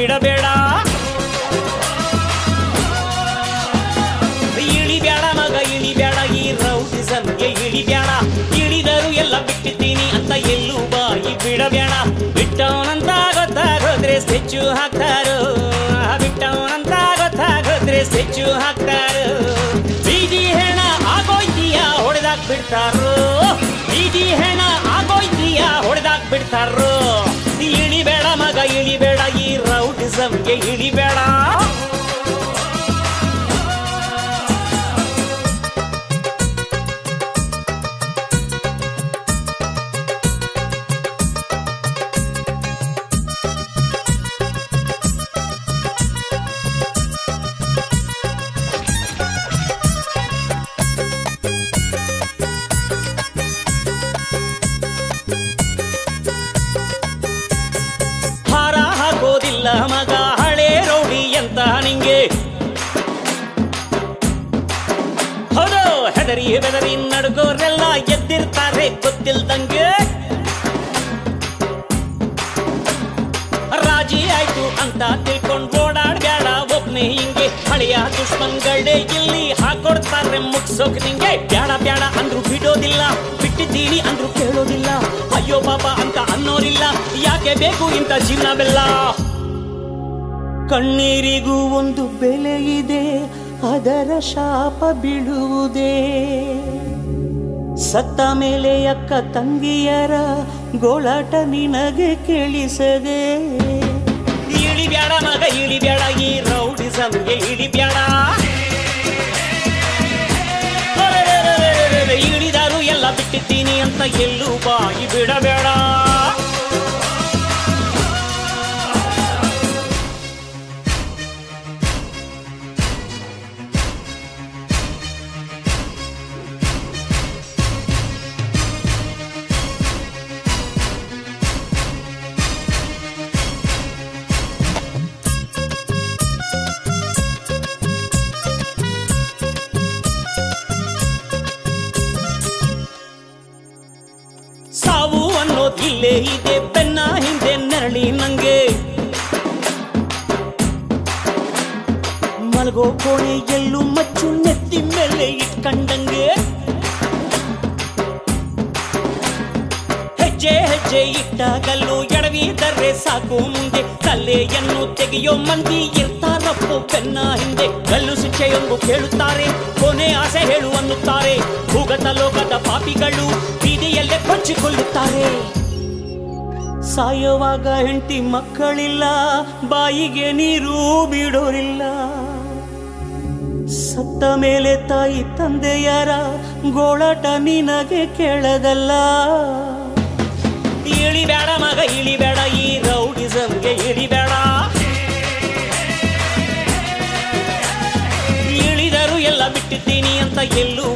ಬಿಡಬೇಡ ಇಳಿಬೇಡ ಮಗ ಇಳಿಬೇಡ ಈ ರೌಡಿಸಮ್ಗೆ ಇಳಿಬೇಡ ಇಳಿದರು ಎಲ್ಲ ಬಿಟ್ಟಿದ್ದೀನಿ ಅಂತ ಎಲ್ಲೂ ಬಾಯಿ ಬಿಡಬೇಡ ಬಿಟ್ಟವನಂತ ಗೊತ್ತಾಗೋದ್ರೆ ಸ್ಟೆಚ್ಚು ಹಾಕ್ತಾರೋ ಬಿಟ್ಟವನಂತ ಗೊತ್ತಾಗೋದ್ರೆ ಸ್ಟೆಚ್ಚು ಹಾಕ್ತಾರೋ ಬೀದಿ ಹೆಣ ಆಗೋಯ್ತೀಯ ಹೊಡೆದಾಕ್ ಬಿಡ್ತಾರೋ ಬೀದಿ ಹೆಣ ಆಗೋಯ್ತೀಯ ಹೊಡೆದಾಕ್ ಬಿಡ್ತಾರೋ ಇಳಿಬೇಡ ಮಗ ಇಳಿಬೇಡ ಈ ರೌಡಿಸಮ್ಗೆ ಇಳಿಬೇಡ ಹಾರ ಹಾಕೋದಿಲ್ಲ ಮಗ ಹಳೆ ರೌಡಿ ಅಂತ ನಿಂಗೆ ಹೌದು ಹೆದರಿ ಬೆದರಿ ನಡುಗೋರೆಲ್ಲ ಎದ್ದಿರ್ತಾರೆ ಗೊತ್ತಿಲ್ದಂಗೆ ರಾಜಿ ಆಯ್ತು ಅಂತ ತಿಳ್ಕೊಂಡ್ ಓಡಾಡ್ಬೇಡ ಒಬ್ನೇ ಹಿಂಗೆ ಹಳೆಯ ದುಷ್ಮನ್ಗಳೇ ಇಲ್ಲಿ ಹಾಕೊಡ್ತಾರೆ ಮುಗ್ಸೋಕ್ ನಿಂಗೆ ಬ್ಯಾಡ ಬ್ಯಾಡ ಅಂದ್ರು ಬಿಡೋದಿಲ್ಲ ಬಿಟ್ಟಿದ್ದೀನಿ ಅಂದ್ರು ಕೇಳೋದಿಲ್ಲ ಅಯ್ಯೋ ಪಾಪ ಅಂತ ಅನ್ನೋರಿಲ್ಲ ಯಾಕೆ ಬೇಕು ಇಂಥ ಜೀವನ ಬೆಲ್ಲ ಕಣ್ಣೀರಿಗೂ ಒಂದು ಬೆಲೆ ಇದೆ ಅದರ ಶಾಪ ಬೀಳುವುದೇ ಸತ್ತ ಮೇಲೆ ಅಕ್ಕ ತಂಗಿಯರ ಗೋಳಾಟ ನಿನಗೆ ಕೇಳಿಸದೆ ಇಳಿಬ್ಯಾಡ ಮಗ ಇಳಿಬ್ಯಾಡ ಈ ರೌಡಿಸಮ್ಗೆ ಇಳಿಬ್ಯಾಡ ಅರೆರೆರೆರೆರೆ, ಇಳಿದಾರು ಎಲ್ಲ ಬಿಟ್ಟಿದ್ದೀನಿ ಅಂತ ಎಲ್ಲೂ ಬಾಯಿ ಬಿಡಬೇಡ ಸಾವು ಅನ್ನೋದು ಇಲ್ಲೇ ಇದೆ ಬೆನ್ನ ಹಿಂದೆ ನೆರಳಿ ನಂಗೆ ಮಲಗೋ ಕೋಣೆ ಎಲ್ಲೂ ಮಚ್ಚು ನೆತ್ತಿ ಮೇಲೆ ಇಟ್ಕಂಡಂಗೆ ಹೆಜ್ಜೆ ಹೆಜ್ಜೆ ಇಟ್ಟಾಗಲ್ಲೂ ಎಡವಿದರೆ ಸಾಕು ಮುಂದೆ ತಲೆಯನ್ನು ತೆಗೆಯೋ ಮಂದಿ ಇರ್ತಾರಪ್ಪು ಬೆನ್ನ ಹಿಂದೆ ಗಲ್ಲು ಶಿಕ್ಷೆಯೊಂದು ಕೇಳುತ್ತಾರೆ ಕೊನೆ ಆಸೆ ಹೇಳು ಅನ್ನುತ್ತಾರೆ ಭೂಗತ ಲೋಕದ ಪಾಪಿಗಳು ಬೀದಿಯಲ್ಲೇ ಕೊಚ್ಚಿಕೊಳ್ಳುತ್ತಾರೆ ಸಾಯುವಾಗ ಹೆಂಡತಿ ಮಕ್ಕಳಿಲ್ಲ ಬಾಯಿಗೆ ನೀರು ಬಿಡೋರಿಲ್ಲ ಸತ್ತ ಮೇಲೆ ತಾಯಿ ತಂದೆಯರ ಗೋಳಾಟ ನಿನಗೆ ಕೇಳದಲ್ಲ ಇಳಿಬೇಡ ಮಗ ಇಳಿಬೇಡ ಈ ರೌಡಿಸಮ್ಗೆ ಇಳಿಬೇಡ ಇಳಿದರು ಎಲ್ಲ ಬಿಟ್ಟಿದ್ದೀನಿ ಅಂತ ಎಲ್ಲೂ